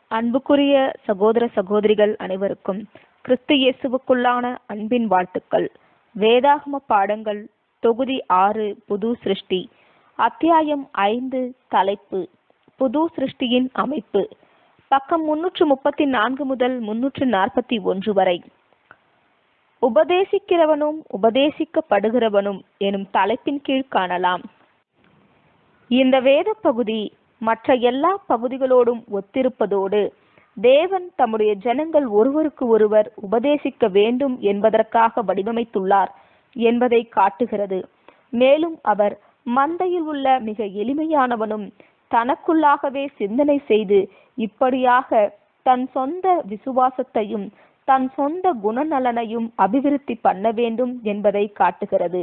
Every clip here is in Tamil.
அன்புக்குரிய சகோதர சகோதரிகள் அனைவருக்கும் கிறிஸ்து இயேசுவுக்குள்ளான அன்பின் வாழ்த்துக்கள் வேதாகம பாடங்கள் தொகுதி ஆறு புது சிருஷ்டி அத்தியாயம் ஐந்து தலைப்பு புது சிருஷ்டியின் அமைப்பு பக்கம் முன்னூற்று முப்பத்தி நான்கு முதல் முன்னூற்று நாற்பத்தி ஒன்று வரை உபதேசிக்கிறவனும் உபதேசிக்கப்படுகிறவனும் எனும் தலைப்பின் கீழ் காணலாம் இந்த வேத பகுதி மற்ற எல்லா பகுதிகளோடும் ஒத்திருப்பதோடு தேவன் தம்முடைய ஜனங்கள் ஒருவருக்கு ஒருவர் உபதேசிக்க வேண்டும் என்பதற்காக வடிவமைத்துள்ளார் என்பதை காட்டுகிறது மேலும் அவர் மந்தையில் உள்ள மிக எளிமையானவனும் தனக்குள்ளாகவே சிந்தனை செய்து இப்படியாக தன் சொந்த விசுவாசத்தையும் தன் சொந்த குணநலனையும் அபிவிருத்தி பண்ண வேண்டும் என்பதை காட்டுகிறது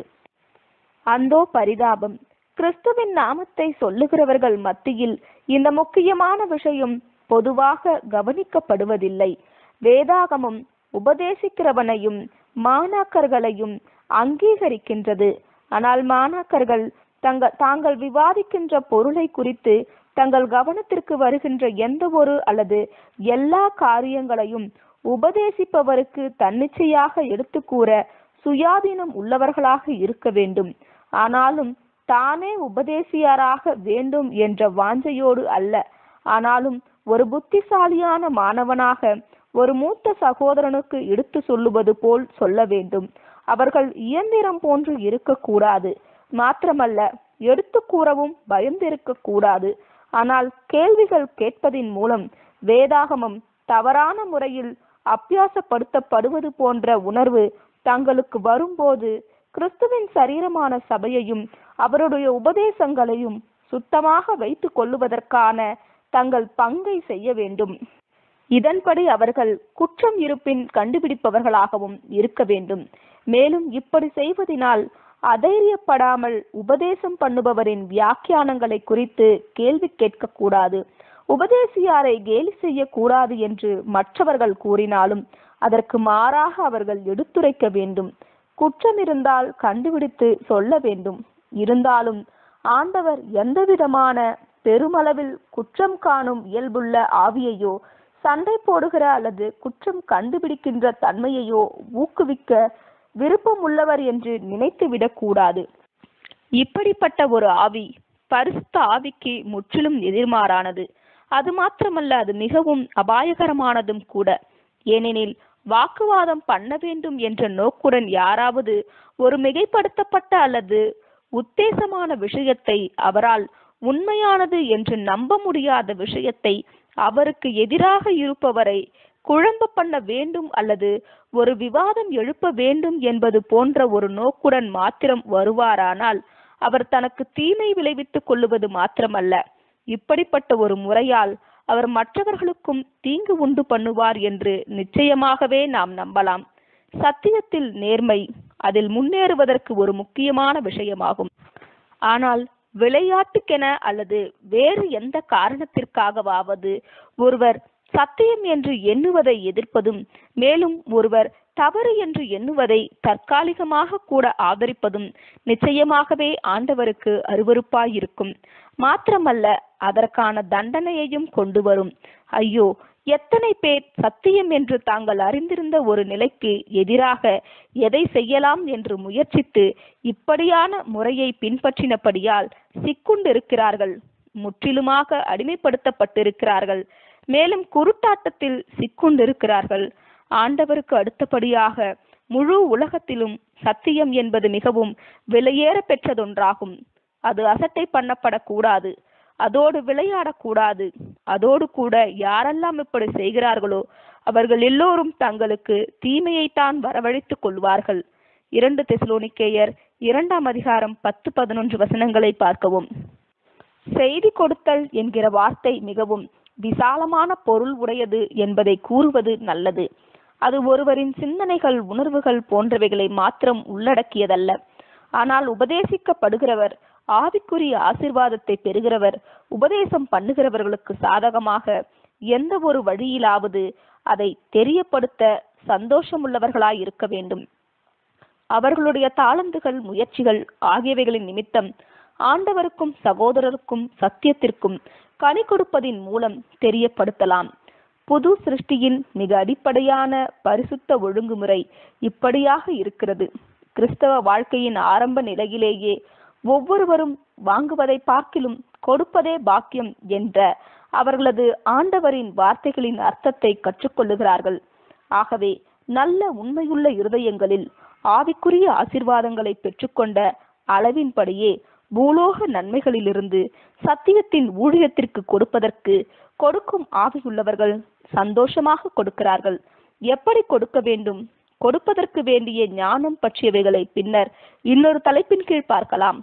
அந்தோ பரிதாபம் கிறிஸ்துவின் நாமத்தை சொல்லுகிறவர்கள் மத்தியில் இந்த முக்கியமான விஷயம் பொதுவாக கவனிக்கப்படுவதில்லை வேதாகமம் உபதேசிக்கிறவனையும் மாணாக்கர்களையும் அங்கீகரிக்கின்றது ஆனால் மாணாக்கர்கள் தங்க தாங்கள் விவாதிக்கின்ற பொருளை குறித்து தங்கள் கவனத்திற்கு வருகின்ற எந்த ஒரு அல்லது எல்லா காரியங்களையும் உபதேசிப்பவருக்கு தன்னிச்சையாக எடுத்து கூற சுயாதீனம் உள்ளவர்களாக இருக்க வேண்டும் ஆனாலும் தானே உபதேசியாராக வேண்டும் என்ற வாஞ்சையோடு அல்ல ஆனாலும் ஒரு புத்திசாலியான மாணவனாக ஒரு மூத்த சகோதரனுக்கு எடுத்து சொல்லுவது போல் சொல்ல வேண்டும் அவர்கள் இயந்திரம் போன்று இருக்கக்கூடாது மாத்திரமல்ல எடுத்து கூறவும் பயந்திருக்க கூடாது ஆனால் கேள்விகள் கேட்பதின் மூலம் வேதாகமம் தவறான முறையில் அப்பியாசப்படுத்தப்படுவது போன்ற உணர்வு தங்களுக்கு வரும்போது கிறிஸ்துவின் சரீரமான சபையையும் அவருடைய உபதேசங்களையும் சுத்தமாக வைத்துக் கொள்ளுவதற்கான தங்கள் பங்கை செய்ய வேண்டும் இதன்படி அவர்கள் குற்றம் இருப்பின் கண்டுபிடிப்பவர்களாகவும் இருக்க வேண்டும் மேலும் இப்படி செய்வதனால் அதைரியப்படாமல் உபதேசம் பண்ணுபவரின் வியாக்கியானங்களை குறித்து கேள்வி கேட்கக்கூடாது உபதேசியாரை கேலி செய்யக்கூடாது என்று மற்றவர்கள் கூறினாலும் அதற்கு மாறாக அவர்கள் எடுத்துரைக்க வேண்டும் குற்றம் இருந்தால் கண்டுபிடித்து சொல்ல வேண்டும் இருந்தாலும் ஆண்டவர் எந்தவிதமான பெருமளவில் குற்றம் காணும் இயல்புள்ள ஆவியையோ சண்டை போடுகிற அல்லது குற்றம் கண்டுபிடிக்கின்ற தன்மையையோ ஊக்குவிக்க விருப்பம் உள்ளவர் என்று நினைத்து விடக்கூடாது இப்படிப்பட்ட ஒரு ஆவி பரிசுத்த ஆவிக்கு முற்றிலும் எதிர்மாறானது அது மாத்திரமல்ல அது மிகவும் அபாயகரமானதும் கூட ஏனெனில் வாக்குவாதம் பண்ண வேண்டும் என்ற நோக்குடன் யாராவது ஒரு மிகைப்படுத்தப்பட்ட அல்லது உத்தேசமான விஷயத்தை அவரால் உண்மையானது என்று நம்ப முடியாத விஷயத்தை அவருக்கு எதிராக இருப்பவரை குழம்ப பண்ண வேண்டும் அல்லது ஒரு விவாதம் எழுப்ப வேண்டும் என்பது போன்ற ஒரு நோக்குடன் மாத்திரம் வருவாரானால் அவர் தனக்கு தீமை விளைவித்துக் கொள்ளுவது மாத்திரமல்ல இப்படிப்பட்ட ஒரு முறையால் அவர் மற்றவர்களுக்கும் தீங்கு உண்டு பண்ணுவார் என்று நிச்சயமாகவே நாம் நம்பலாம் சத்தியத்தில் நேர்மை அதில் முன்னேறுவதற்கு ஒரு முக்கியமான விஷயமாகும் ஆனால் விளையாட்டுக்கென அல்லது வேறு எந்த காரணத்திற்காகவாவது ஒருவர் சத்தியம் என்று எண்ணுவதை எதிர்ப்பதும் மேலும் ஒருவர் தவறு என்று எண்ணுவதை தற்காலிகமாக கூட ஆதரிப்பதும் நிச்சயமாகவே ஆண்டவருக்கு அருவறுப்பாயிருக்கும் மாத்திரமல்ல அதற்கான தண்டனையையும் கொண்டு வரும் ஐயோ எத்தனை பேர் சத்தியம் என்று தாங்கள் அறிந்திருந்த ஒரு நிலைக்கு எதிராக எதை செய்யலாம் என்று முயற்சித்து இப்படியான முறையை பின்பற்றினபடியால் சிக்குண்டிருக்கிறார்கள் முற்றிலுமாக அடிமைப்படுத்தப்பட்டிருக்கிறார்கள் மேலும் குருட்டாட்டத்தில் சிக்குண்டிருக்கிறார்கள் ஆண்டவருக்கு அடுத்தபடியாக முழு உலகத்திலும் சத்தியம் என்பது மிகவும் விலையேற பெற்றதொன்றாகும் அது அசட்டை பண்ணப்படக்கூடாது அதோடு விளையாடக்கூடாது அதோடு கூட யாரெல்லாம் இப்படி செய்கிறார்களோ அவர்கள் எல்லோரும் தங்களுக்கு தீமையைத்தான் வரவழைத்துக் கொள்வார்கள் இரண்டு தெசலோனிக்கேயர் இரண்டாம் அதிகாரம் பத்து பதினொன்று வசனங்களை பார்க்கவும் செய்தி கொடுத்தல் என்கிற வார்த்தை மிகவும் விசாலமான பொருள் உடையது என்பதை கூறுவது நல்லது அது ஒருவரின் சிந்தனைகள் உணர்வுகள் போன்றவைகளை மாத்திரம் உள்ளடக்கியதல்ல ஆனால் உபதேசிக்கப்படுகிறவர் ஆவிக்குரிய ஆசிர்வாதத்தை பெறுகிறவர் உபதேசம் பண்ணுகிறவர்களுக்கு சாதகமாக எந்த ஒரு வழியிலாவது அதை தெரியப்படுத்த சந்தோஷமுள்ளவர்களாய் இருக்க வேண்டும் அவர்களுடைய தாளந்துகள் முயற்சிகள் ஆகியவைகளின் நிமித்தம் ஆண்டவருக்கும் சகோதரருக்கும் சத்தியத்திற்கும் கனி கொடுப்பதின் மூலம் தெரியப்படுத்தலாம் புது சிருஷ்டியின் மிக அடிப்படையான பரிசுத்த ஒழுங்குமுறை இப்படியாக இருக்கிறது கிறிஸ்தவ வாழ்க்கையின் ஆரம்ப நிலையிலேயே ஒவ்வொருவரும் வாங்குவதை பார்க்கிலும் கொடுப்பதே பாக்கியம் என்ற அவர்களது ஆண்டவரின் வார்த்தைகளின் அர்த்தத்தை கற்றுக்கொள்ளுகிறார்கள் ஆகவே நல்ல உண்மையுள்ள இருதயங்களில் ஆவிக்குரிய ஆசிர்வாதங்களை பெற்றுக்கொண்ட அளவின்படியே பூலோக நன்மைகளிலிருந்து சத்தியத்தின் ஊழியத்திற்கு கொடுப்பதற்கு கொடுக்கும் ஆவியுள்ளவர்கள் சந்தோஷமாக கொடுக்கிறார்கள் எப்படி கொடுக்க வேண்டும் கொடுப்பதற்கு வேண்டிய ஞானம் பற்றியவைகளை பின்னர் இன்னொரு தலைப்பின் கீழ் பார்க்கலாம்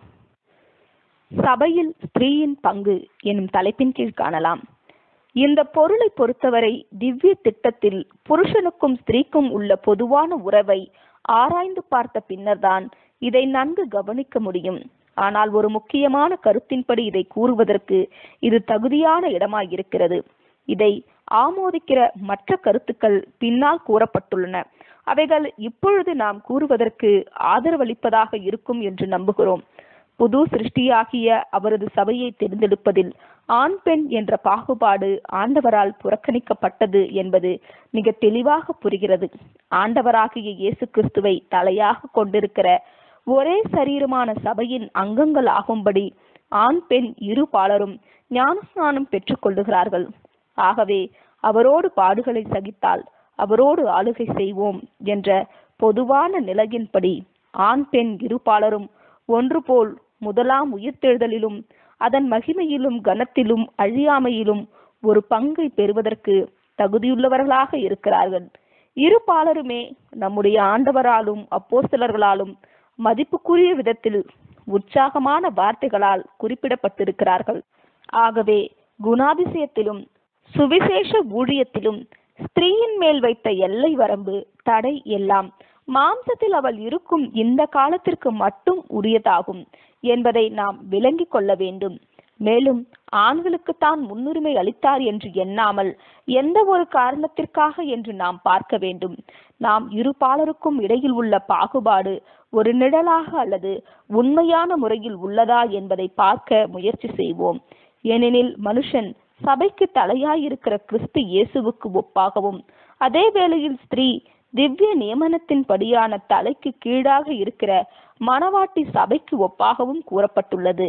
சபையில் ஸ்திரீயின் பங்கு எனும் தலைப்பின் கீழ் காணலாம் இந்த பொருளை பொறுத்தவரை திவ்ய திட்டத்தில் புருஷனுக்கும் ஸ்திரீக்கும் உள்ள பொதுவான உறவை ஆராய்ந்து பார்த்த பின்னர்தான் இதை நன்கு கவனிக்க முடியும் ஆனால் ஒரு முக்கியமான கருத்தின்படி இதை கூறுவதற்கு இது தகுதியான இடமாயிருக்கிறது இதை ஆமோதிக்கிற மற்ற கருத்துக்கள் பின்னால் கூறப்பட்டுள்ளன அவைகள் இப்பொழுது நாம் கூறுவதற்கு ஆதரவளிப்பதாக இருக்கும் என்று நம்புகிறோம் புது சிருஷ்டியாகிய அவரது சபையை தேர்ந்தெடுப்பதில் ஆண் பெண் என்ற பாகுபாடு ஆண்டவரால் புறக்கணிக்கப்பட்டது என்பது மிக தெளிவாக புரிகிறது ஆண்டவராகிய இயேசு கிறிஸ்துவை தலையாக கொண்டிருக்கிற ஒரே சரீரமான சபையின் அங்கங்கள் ஆகும்படி ஆண் பெண் இரு பாலரும் ஞானஸ்நானம் பெற்றுக் கொள்ளுகிறார்கள் ஆகவே அவரோடு பாடுகளை சகித்தால் அவரோடு ஆளுகை செய்வோம் என்ற பொதுவான நிலையின்படி ஆண் பெண் இருபாலரும் ஒன்று போல் முதலாம் உயிர்த்தெழுதலிலும் அதன் மகிமையிலும் கனத்திலும் அழியாமையிலும் ஒரு பங்கை பெறுவதற்கு தகுதியுள்ளவர்களாக இருக்கிறார்கள் இரு பாலருமே நம்முடைய ஆண்டவராலும் அப்போஸ்தலர்களாலும் மதிப்புக்குரிய விதத்தில் உற்சாகமான வார்த்தைகளால் குறிப்பிடப்பட்டிருக்கிறார்கள் ஆகவே குணாதிசயத்திலும் சுவிசேஷ ஊழியத்திலும் ஸ்திரீயின் மேல் வைத்த எல்லை வரம்பு தடை எல்லாம் மாம்சத்தில் அவள் இருக்கும் இந்த காலத்திற்கு மட்டும் உரியதாகும் என்பதை நாம் விளங்கிக் கொள்ள வேண்டும் மேலும் ஆண்களுக்கு தான் முன்னுரிமை அளித்தார் என்று எண்ணாமல் எந்த ஒரு காரணத்திற்காக என்று நாம் பார்க்க வேண்டும் நாம் இரு பாலருக்கும் இடையில் உள்ள பாகுபாடு ஒரு நிழலாக அல்லது உண்மையான முறையில் உள்ளதா என்பதை பார்க்க முயற்சி செய்வோம் ஏனெனில் மனுஷன் சபைக்கு தலையாயிருக்கிற கிறிஸ்து இயேசுவுக்கு ஒப்பாகவும் அதே வேளையில் ஸ்திரீ திவ்ய நியமனத்தின்படியான தலைக்கு கீழாக இருக்கிற மணவாட்டி சபைக்கு ஒப்பாகவும் கூறப்பட்டுள்ளது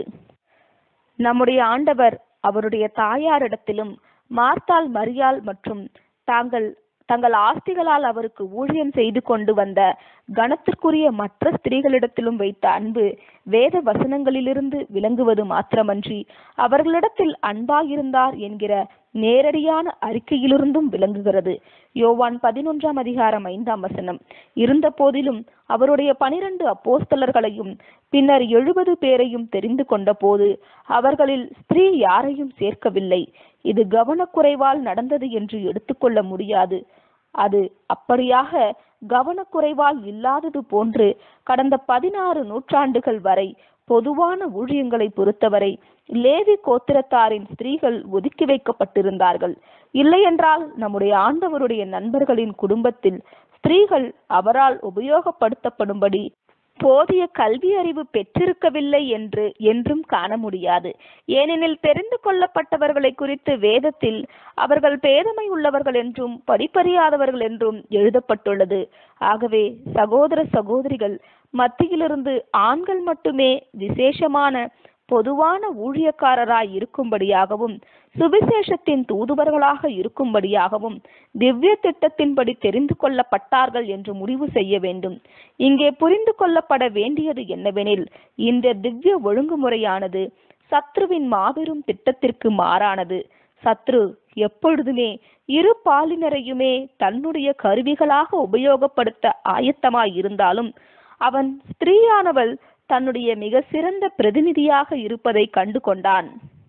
நம்முடைய ஆண்டவர் அவருடைய தாயாரிடத்திலும் மார்த்தாள் மரியாள் மற்றும் தாங்கள் தங்கள் ஆஸ்திகளால் அவருக்கு ஊழியம் செய்து கொண்டு வந்த கணத்திற்குரிய மற்ற ஸ்திரீகளிடத்திலும் வைத்த அன்பு வேத வசனங்களிலிருந்து விளங்குவது மாத்திரமன்றி அவர்களிடத்தில் அன்பாயிருந்தார் என்கிற நேரடியான அறிக்கையிலிருந்தும் விளங்குகிறது யோவான் பதினொன்றாம் அதிகாரம் ஐந்தாம் வசனம் இருந்த போதிலும் அவருடைய பனிரெண்டு அப்போஸ்தலர்களையும் பின்னர் எழுபது பேரையும் தெரிந்து கொண்ட போது அவர்களில் ஸ்திரீ யாரையும் சேர்க்கவில்லை இது கவனக்குறைவால் நடந்தது என்று எடுத்துக்கொள்ள முடியாது அது அப்படியாக கவனக்குறைவால் இல்லாதது போன்று கடந்த பதினாறு நூற்றாண்டுகள் வரை பொதுவான ஊழியங்களை பொறுத்தவரை லேவி கோத்திரத்தாரின் ஸ்திரீகள் ஒதுக்கி வைக்கப்பட்டிருந்தார்கள் இல்லையென்றால் நம்முடைய ஆண்டவருடைய நண்பர்களின் குடும்பத்தில் ஸ்திரீகள் அவரால் உபயோகப்படுத்தப்படும்படி போதிய கல்வி அறிவு பெற்றிருக்கவில்லை என்று என்றும் காண முடியாது ஏனெனில் தெரிந்து கொள்ளப்பட்டவர்களை குறித்து வேதத்தில் அவர்கள் பேதமை உள்ளவர்கள் என்றும் படிப்பறியாதவர்கள் என்றும் எழுதப்பட்டுள்ளது ஆகவே சகோதர சகோதரிகள் மத்தியிலிருந்து ஆண்கள் மட்டுமே விசேஷமான பொதுவான ஊழியக்காரராய் இருக்கும்படியாகவும் சுவிசேஷத்தின் தூதுவர்களாக இருக்கும்படியாகவும் திவ்ய திட்டத்தின்படி தெரிந்து கொள்ளப்பட்டார்கள் என்று முடிவு செய்ய வேண்டும் இங்கே புரிந்து கொள்ளப்பட வேண்டியது என்னவெனில் இந்த திவ்ய ஒழுங்குமுறையானது சத்ருவின் மாபெரும் திட்டத்திற்கு மாறானது சத்ரு எப்பொழுதுமே இரு பாலினரையுமே தன்னுடைய கருவிகளாக உபயோகப்படுத்த ஆயத்தமாய் இருந்தாலும் அவன் ஸ்திரீயானவள் தன்னுடைய மிக சிறந்த பிரதிநிதியாக இருப்பதை கண்டு கொண்டான்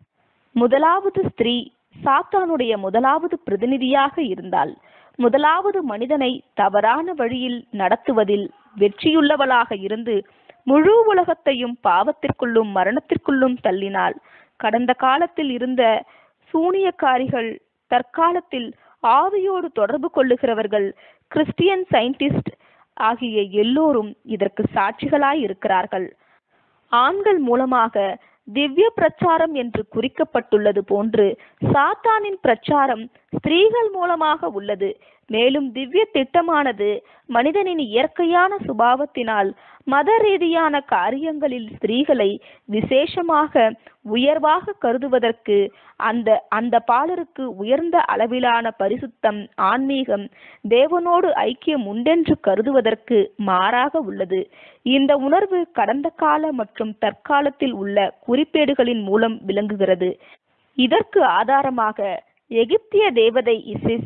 முதலாவது ஸ்திரீ சாத்தானுடைய முதலாவது பிரதிநிதியாக இருந்தால் முதலாவது மனிதனை தவறான வழியில் நடத்துவதில் வெற்றியுள்ளவளாக இருந்து முழு உலகத்தையும் பாவத்திற்குள்ளும் மரணத்திற்குள்ளும் தள்ளினாள் கடந்த காலத்தில் இருந்த சூனியக்காரிகள் தற்காலத்தில் ஆவியோடு தொடர்பு கொள்ளுகிறவர்கள் கிறிஸ்டியன் சயின்டிஸ்ட் ஆகிய எல்லோரும் இதற்கு சாட்சிகளாய் இருக்கிறார்கள் ஆண்கள் மூலமாக திவ்ய பிரச்சாரம் என்று குறிக்கப்பட்டுள்ளது போன்று சாத்தானின் பிரச்சாரம் ஸ்திரீகள் மூலமாக உள்ளது மேலும் திவ்ய திட்டமானது மனிதனின் இயற்கையான சுபாவத்தினால் மத ரீதியான காரியங்களில் ஸ்திரீகளை விசேஷமாக உயர்வாக கருதுவதற்கு அந்த அந்த பாலருக்கு உயர்ந்த அளவிலான பரிசுத்தம் ஆன்மீகம் தேவனோடு ஐக்கியம் உண்டென்று கருதுவதற்கு மாறாக உள்ளது இந்த உணர்வு கடந்த கால மற்றும் தற்காலத்தில் உள்ள குறிப்பேடுகளின் மூலம் விளங்குகிறது இதற்கு ஆதாரமாக எகிப்திய தேவதை இசிஸ்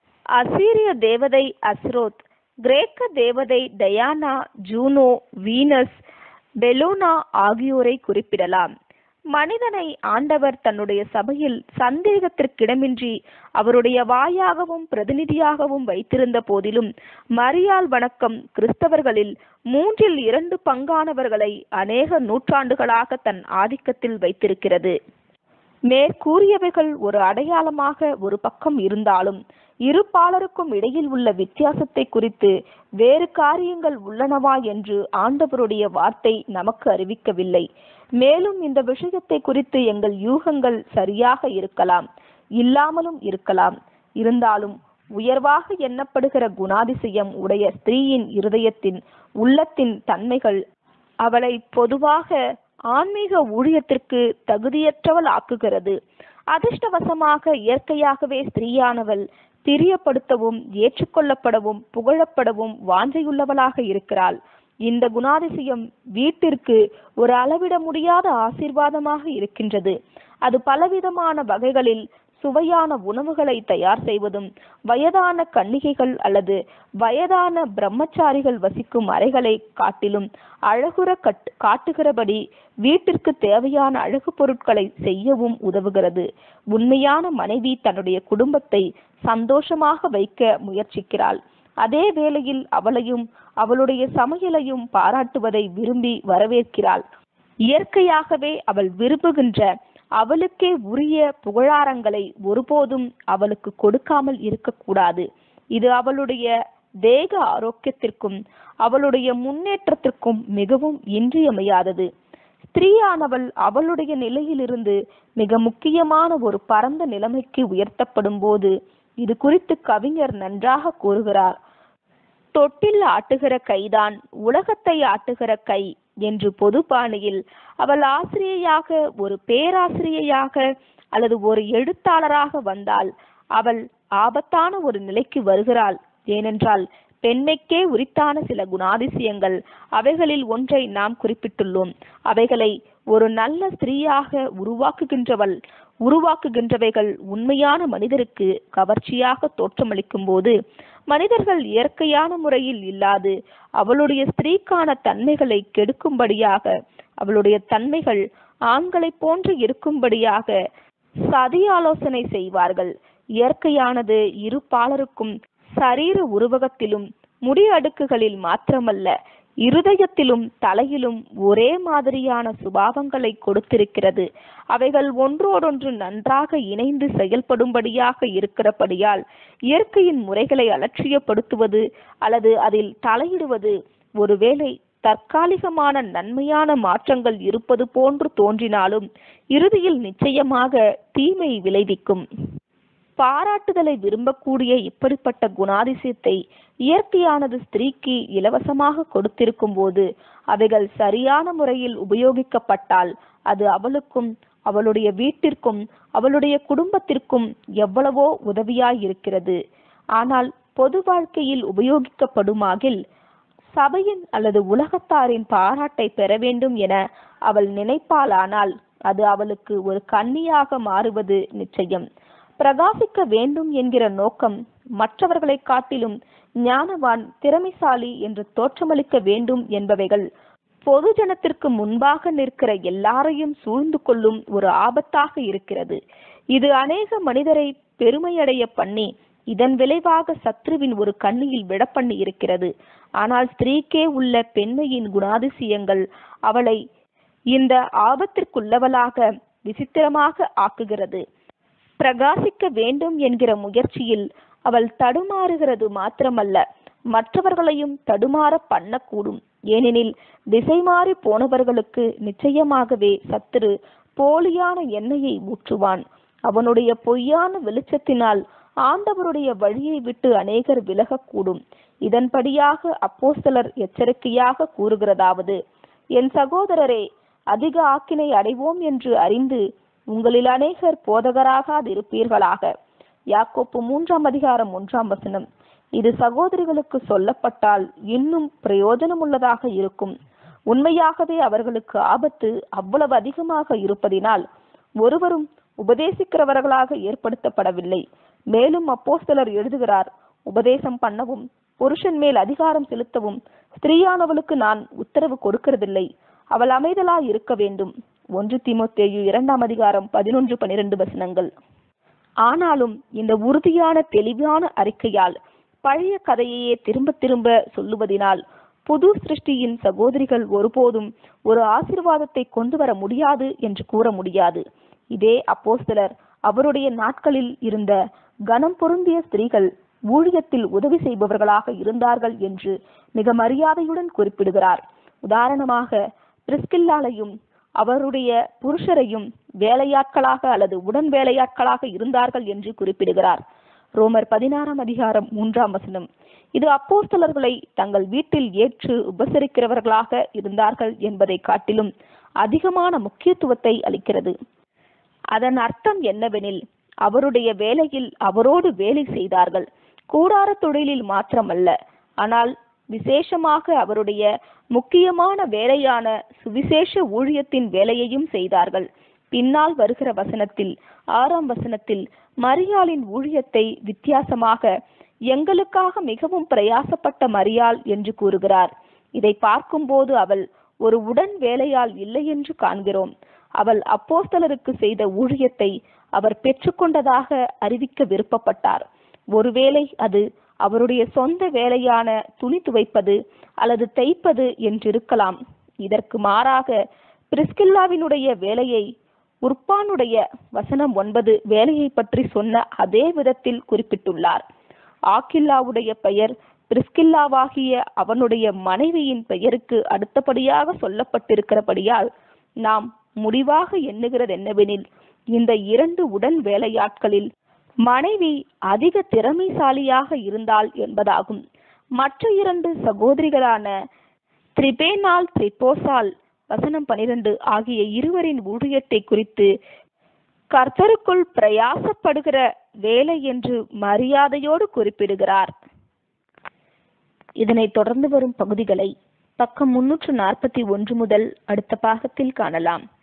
அசீரிய தேவதை அஸ்ரோத் கிரேக்க தேவதை டயானா ஜூனோ வீனஸ் பெலோனா ஆகியோரை குறிப்பிடலாம் மனிதனை ஆண்டவர் தன்னுடைய சபையில் சந்தேகத்திற்கிடமின்றி அவருடைய வாயாகவும் பிரதிநிதியாகவும் வைத்திருந்த போதிலும் மரியாள் வணக்கம் கிறிஸ்தவர்களில் மூன்றில் இரண்டு பங்கானவர்களை அநேக நூற்றாண்டுகளாக தன் ஆதிக்கத்தில் வைத்திருக்கிறது மேற்கூறியவைகள் ஒரு அடையாளமாக ஒரு பக்கம் இருந்தாலும் இரு பாலருக்கும் இடையில் உள்ள வித்தியாசத்தை குறித்து வேறு காரியங்கள் உள்ளனவா என்று ஆண்டவருடைய வார்த்தை நமக்கு அறிவிக்கவில்லை மேலும் இந்த விஷயத்தை குறித்து எங்கள் யூகங்கள் சரியாக இருக்கலாம் இல்லாமலும் இருக்கலாம் இருந்தாலும் உயர்வாக எண்ணப்படுகிற குணாதிசயம் உடைய ஸ்திரீயின் இருதயத்தின் உள்ளத்தின் தன்மைகள் அவளை பொதுவாக ஆன்மீக ஊழியத்திற்கு தகுதியற்றவள் ஆக்குகிறது அதிர்ஷ்டவசமாக இயற்கையாகவே ஸ்திரீயானவள் பிரியப்படுத்தவும் ஏற்றுக்கொள்ளப்படவும் புகழப்படவும் வாஞ்சையுள்ளவளாக இருக்கிறாள் இந்த குணாதிசயம் வீட்டிற்கு ஒரு அளவிட முடியாத ஆசீர்வாதமாக இருக்கின்றது அது பலவிதமான வகைகளில் சுவையான உணவுகளை தயார் செய்வதும் வயதான கன்னிகைகள் அல்லது வயதான பிரம்மச்சாரிகள் வசிக்கும் அறைகளை காட்டிலும் அழகுற கட் காட்டுகிறபடி வீட்டிற்கு தேவையான அழகு பொருட்களை செய்யவும் உதவுகிறது உண்மையான மனைவி தன்னுடைய குடும்பத்தை சந்தோஷமாக வைக்க முயற்சிக்கிறாள் அதே வேளையில் அவளையும் அவளுடைய சமையலையும் பாராட்டுவதை விரும்பி வரவேற்கிறாள் இயற்கையாகவே அவள் விரும்புகின்ற அவளுக்கே உரிய புகழாரங்களை ஒருபோதும் அவளுக்கு கொடுக்காமல் இருக்கக்கூடாது இது அவளுடைய தேக ஆரோக்கியத்திற்கும் அவளுடைய முன்னேற்றத்திற்கும் மிகவும் இன்றியமையாதது ஸ்திரீயானவள் அவளுடைய நிலையிலிருந்து மிக முக்கியமான ஒரு பரந்த நிலைமைக்கு உயர்த்தப்படும் போது இது குறித்து கவிஞர் நன்றாக கூறுகிறார் தொட்டில் ஆட்டுகிற கைதான் உலகத்தை ஆட்டுகிற கை என்று பொது பாணியில் அவள் ஆசிரியையாக ஒரு பேராசிரியையாக அல்லது ஒரு எழுத்தாளராக வந்தால் அவள் ஆபத்தான ஒரு நிலைக்கு வருகிறாள் ஏனென்றால் பெண்மைக்கே உரித்தான சில குணாதிசயங்கள் அவைகளில் ஒன்றை நாம் குறிப்பிட்டுள்ளோம் அவைகளை ஒரு நல்ல ஸ்திரீயாக உருவாக்குகின்றவள் உருவாக்குகின்றவைகள் உண்மையான மனிதருக்கு கவர்ச்சியாக தோற்றமளிக்கும் போது மனிதர்கள் இயற்கையான முறையில் இல்லாது அவளுடைய ஸ்திரீக்கான தன்மைகளை கெடுக்கும்படியாக அவளுடைய தன்மைகள் ஆண்களைப் போன்று இருக்கும்படியாக சதி ஆலோசனை செய்வார்கள் இயற்கையானது இரு பாலருக்கும் சரீர உருவகத்திலும் முடி அடுக்குகளில் மாத்திரமல்ல இருதயத்திலும் தலையிலும் ஒரே மாதிரியான சுபாவங்களை கொடுத்திருக்கிறது அவைகள் ஒன்றோடொன்று நன்றாக இணைந்து செயல்படும்படியாக இருக்கிறபடியால் இயற்கையின் முறைகளை அலட்சியப்படுத்துவது அல்லது அதில் தலையிடுவது ஒருவேளை தற்காலிகமான நன்மையான மாற்றங்கள் இருப்பது போன்று தோன்றினாலும் இறுதியில் நிச்சயமாக தீமை விளைவிக்கும் பாராட்டுதலை விரும்பக்கூடிய இப்படிப்பட்ட குணாதிசயத்தை இயற்கையானது ஸ்திரீக்கு இலவசமாக கொடுத்திருக்கும் போது அவைகள் சரியான முறையில் உபயோகிக்கப்பட்டால் அது அவளுக்கும் அவளுடைய வீட்டிற்கும் அவளுடைய குடும்பத்திற்கும் எவ்வளவோ உதவியாயிருக்கிறது ஆனால் பொது வாழ்க்கையில் உபயோகிக்கப்படுமாகில் சபையின் அல்லது உலகத்தாரின் பாராட்டை பெற வேண்டும் என அவள் நினைப்பாளானால் அது அவளுக்கு ஒரு கன்னியாக மாறுவது நிச்சயம் பிரகாசிக்க வேண்டும் என்கிற நோக்கம் மற்றவர்களை காட்டிலும் ஞானவான் திறமைசாலி என்று தோற்றமளிக்க வேண்டும் என்பவைகள் பொதுஜனத்திற்கு முன்பாக நிற்கிற எல்லாரையும் சூழ்ந்து கொள்ளும் ஒரு ஆபத்தாக இருக்கிறது இது அநேக மனிதரை பெருமையடைய பண்ணி இதன் விளைவாக சத்ருவின் ஒரு கண்ணியில் விடப்பண்ணி இருக்கிறது ஆனால் ஸ்திரீக்கே உள்ள பெண்மையின் குணாதிசயங்கள் அவளை இந்த ஆபத்திற்குள்ளவளாக விசித்திரமாக ஆக்குகிறது பிரகாசிக்க வேண்டும் என்கிற முயற்சியில் அவள் தடுமாறுகிறது மாத்திரமல்ல மற்றவர்களையும் தடுமாற பண்ணக்கூடும் ஏனெனில் திசை மாறி போனவர்களுக்கு நிச்சயமாகவே சத்துரு போலியான எண்ணெயை ஊற்றுவான் அவனுடைய பொய்யான வெளிச்சத்தினால் ஆண்டவருடைய வழியை விட்டு அநேகர் விலகக்கூடும் இதன்படியாக அப்போஸ்தலர் எச்சரிக்கையாக கூறுகிறதாவது என் சகோதரரே அதிக ஆக்கினை அடைவோம் என்று அறிந்து உங்களில் அநேகர் போதகராகாதிருப்பீர்களாக யாக்கோப்பு மூன்றாம் அதிகாரம் ஒன்றாம் வசனம் இது சகோதரிகளுக்கு சொல்லப்பட்டால் இன்னும் பிரயோஜனமுள்ளதாக இருக்கும் உண்மையாகவே அவர்களுக்கு ஆபத்து அவ்வளவு அதிகமாக இருப்பதினால் ஒருவரும் உபதேசிக்கிறவர்களாக ஏற்படுத்தப்படவில்லை மேலும் அப்போஸ்தலர் எழுதுகிறார் உபதேசம் பண்ணவும் புருஷன் மேல் அதிகாரம் செலுத்தவும் ஸ்திரீயானவளுக்கு நான் உத்தரவு கொடுக்கிறதில்லை அவள் அமைதலாய் இருக்க வேண்டும் ஒன்று தீமோத்தேயு இரண்டாம் அதிகாரம் பதினொன்று பனிரெண்டு வசனங்கள் ஆனாலும் இந்த உறுதியான தெளிவான அறிக்கையால் பழைய கதையையே திரும்ப திரும்ப சொல்லுவதினால் புது சிருஷ்டியின் சகோதரிகள் ஒருபோதும் ஒரு ஆசிர்வாதத்தை கொண்டு வர முடியாது என்று கூற முடியாது இதே அப்போஸ்தலர் அவருடைய நாட்களில் இருந்த கனம் பொருந்திய ஸ்திரீகள் ஊழியத்தில் உதவி செய்பவர்களாக இருந்தார்கள் என்று மிக மரியாதையுடன் குறிப்பிடுகிறார் உதாரணமாக பிரிஸ்கில்லாலையும் அவருடைய புருஷரையும் வேலையாட்களாக அல்லது உடன் வேலையாட்களாக இருந்தார்கள் என்று குறிப்பிடுகிறார் ரோமர் பதினாறாம் அதிகாரம் மூன்றாம் வசனம் இது அப்போஸ்தலர்களை தங்கள் வீட்டில் ஏற்று உபசரிக்கிறவர்களாக இருந்தார்கள் என்பதை காட்டிலும் அதிகமான முக்கியத்துவத்தை அளிக்கிறது அதன் அர்த்தம் என்னவெனில் அவருடைய வேலையில் அவரோடு வேலை செய்தார்கள் கூடார தொழிலில் மாத்திரமல்ல ஆனால் விசேஷமாக அவருடைய முக்கியமான வேலையான சுவிசேஷ ஊழியத்தின் வேலையையும் செய்தார்கள் பின்னால் வருகிற வசனத்தில் ஆறாம் வசனத்தில் மரியாளின் ஊழியத்தை வித்தியாசமாக எங்களுக்காக மிகவும் பிரயாசப்பட்ட மரியாள் என்று கூறுகிறார் இதை பார்க்கும்போது அவள் ஒரு உடன் வேலையால் இல்லை என்று காண்கிறோம் அவள் அப்போஸ்தலருக்கு செய்த ஊழியத்தை அவர் பெற்றுக்கொண்டதாக அறிவிக்க விருப்பப்பட்டார் ஒருவேளை அது அவருடைய சொந்த வேலையான துணி துவைப்பது அல்லது தைப்பது என்றிருக்கலாம் இதற்கு மாறாக பிரிஸ்கில்லாவினுடைய வேலையை உர்பானுடைய வசனம் ஒன்பது வேலையை பற்றி சொன்ன அதே விதத்தில் குறிப்பிட்டுள்ளார் ஆக்கில்லாவுடைய பெயர் பிரிஸ்கில்லாவாகிய அவனுடைய மனைவியின் பெயருக்கு அடுத்தபடியாக சொல்லப்பட்டிருக்கிறபடியால் நாம் முடிவாக எண்ணுகிறது என்னவெனில் இந்த இரண்டு உடன் வேலையாட்களில் மனைவி அதிக திறமைசாலியாக இருந்தாள் என்பதாகும் மற்ற இரண்டு சகோதரிகளான திரிபேனால் திரிபோசால் வசனம் பனிரெண்டு ஆகிய இருவரின் ஊழியத்தை குறித்து கர்த்தருக்குள் பிரயாசப்படுகிற வேலை என்று மரியாதையோடு குறிப்பிடுகிறார் இதனை தொடர்ந்து வரும் பகுதிகளை பக்கம் முன்னூற்று நாற்பத்தி ஒன்று முதல் அடுத்த பாகத்தில் காணலாம்